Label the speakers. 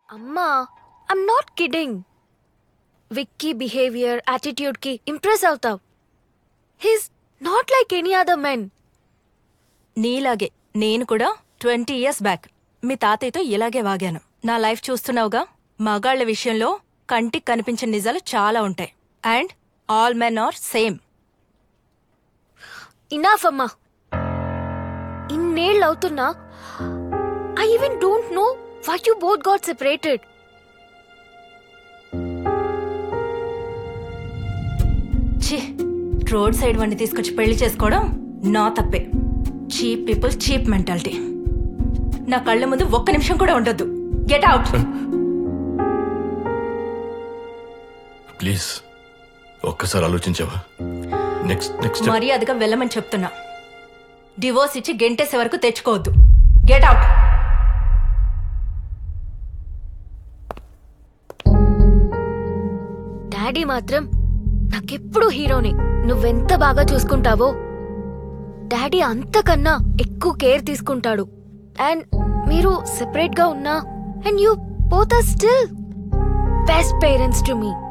Speaker 1: అమ్మా I'm not kidding Vicky behaviour యాటిట్యూడ్కి impress అవుతావు he's not like any other men
Speaker 2: నీలాగే నేను కూడా ట్వంటీ ఇయర్స్ బ్యాక్ మీ తాతయ్యతో ఇలాగే వాగాను నా లైఫ్ చూస్తున్నావుగా మగాళ్ల విషయంలో కంటికి కనిపించిన నిజాలు చాలా ఉంటాయి and all men are same
Speaker 1: enough అమ్మా ఇన్నేళ్ళు అవుతున్నా I even don't know why you both got separated
Speaker 2: ఛీ రోడ్ సైడ్ వాడిని తీసుకొచ్చి పెళ్లి చేసుకోవడం నా తప్పే చీప్ పీపుల్ చీప్ మెంటాలిటీ నా కళ్ళ ముందు ఒక్క నిమిషం కూడా ఉండొద్దు గెట్ అవుట్
Speaker 3: ప్లీజ్ ఒక్కసారి ఆలోచించావా నెక్స్ట్ నెక్స్ట్
Speaker 2: మర్యాదగా వెళ్ళమని చెప్తున్నా డివోర్స్ ఇచ్చి గెంటేసే వరకు తెచ్చుకోవద్దు గెట్ అవుట్
Speaker 1: డాడీ మాత్రం నాకెప్పుడు హీరోనే నువ్వెంత బాగా చూసుకుంటావో డాడీ అంతకన్నా ఎక్కువ కేర్ తీసుకుంటాడు అండ్ మీరు సెపరేట్ గా ఉన్నా and you both are still best parents to me